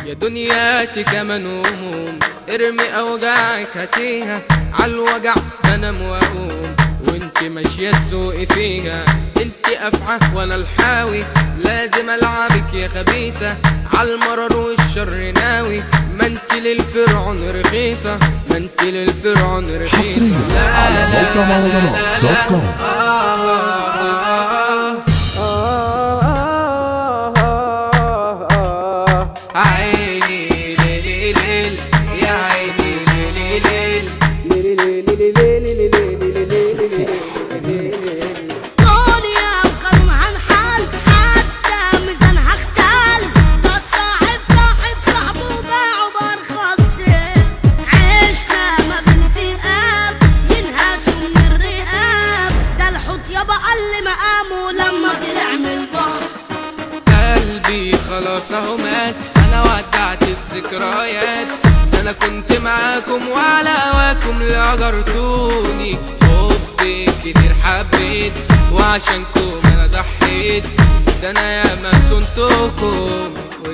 يا دنياتي كمان هموم ارمي اوجاعك هاتيها عالوجع بنام واقوم وانت ماشية تسوقي فيها انت افعى وانا الحاوي لازم العبك يا خبيثة عالمرر والشر ناوي ما انت للفرعون رخيصة ما انت للفرعون رخيصة حصريا على موقع مهرجانات دوت كوم عيني ليلي ليل يا عيني ليلي ليل دنيا وقانون هنحل حتى ميزان هختل ده الصاحب صاحب صاحبه باعه بارخص سعر. عشنا ما بين ذئاب ينهشوا من الرقاب ده الحوت يابا قل مقامه لما طلع من البحر قلبي خلاص اهو مات انا ودعت الذكريات ده انا كنت معاكم وعلى هواكم اللي اجرتوني حبي كتير حبيت وعشانكم انا ضحيت ده انا ياما صنتكم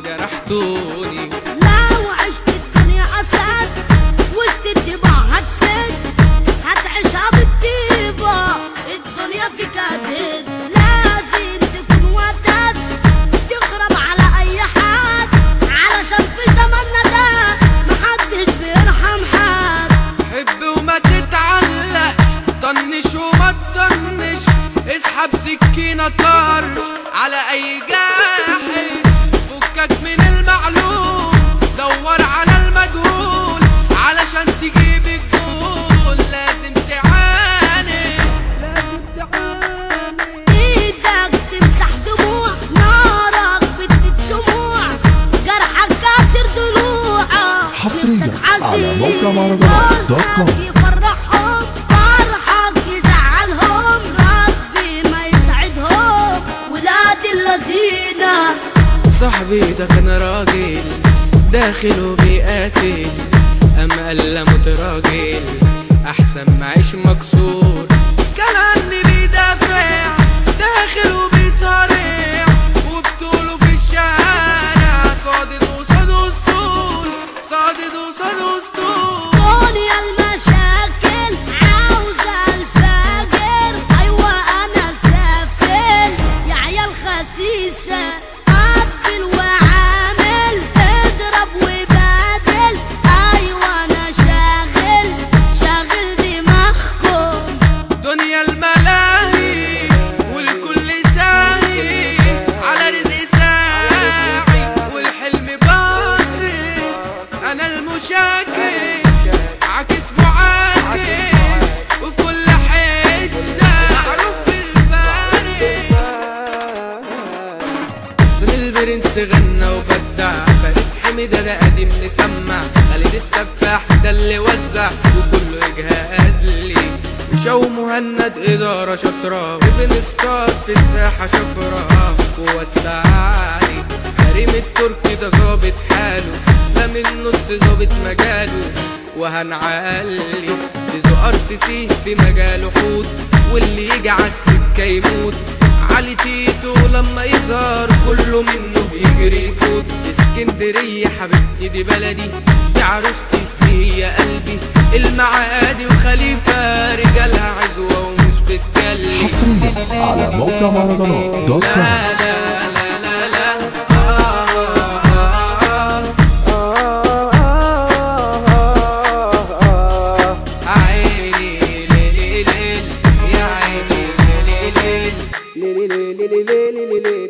وجرحتوني لو عشت الدنيا أسد وسط الطباع هتسد هتعيشها بالطيبة الدنيا فيك هتهد لازم تكون ودد تخرب على أي حد علشان في زماننا ده محدش بيرحم حد حب وما تتعلقش طنش وما تطنش اسحب سكينة طرش على اي جاحد فكك من المعلوم دور على المجهول علشان تجيب الجول لازم تعاني لازم تعاني ايدك تمسح دموع نارك بتقيد شموع جرحك كاسر ضلوعك حصرياً نفسك على حزين. موقع مهرجانات دوت كوم. جوزك يفرحهم فرحك يزعلهم ربي ما يسعدهم ولاد اللذينة صاحبي ده كان راجل داخل وبيقاتل اما قال متراجل احسن ما عيش مكسور كان عني بيدافع داخل وبيصارع وبطوله في الشارع صادد وصاد اسطول صادد وصاد اسطول دنيا المشاكل عاوزة الفاجر أيوة أنا سافل يا عيال خسيسة قبل وعامل اضرب وبادل أيوة أنا شاغل شاغل دماغكم دنيا الملاهي والكل ساهي على رزق ساعي والحلم باصص انا المشاكس عاكس معاكس وفي كل حته معروف بالفارس حسن البرنس غنى وبدع فارس حميدة ده قديم مسمع خالد السفاح ده اللي وزع وكله يجهز لي وشو مهند إدارة شاطرة وفين ستار في الساحة شفرة ووسعلي كريم التركي ده ظابط حاله ده من نص ظابط مجاله وهنعلي لزو ار سي سي في مجاله حوت واللي يجي على السكة يموت علي تيتو لما يظهر كله منه بيجري يفوت اسكندرية حبيبتي دي بلدي دي عروستي دي هي قلبي المعادي وخليفة رجالها عزوة ومش بتجلي حصريا على موقع مهرجانات دوت كوم لا لا لا لا لا آه آه عيني ليلي ليل يا عيني ليلي ليل ليلي ليلي ليلي ليلي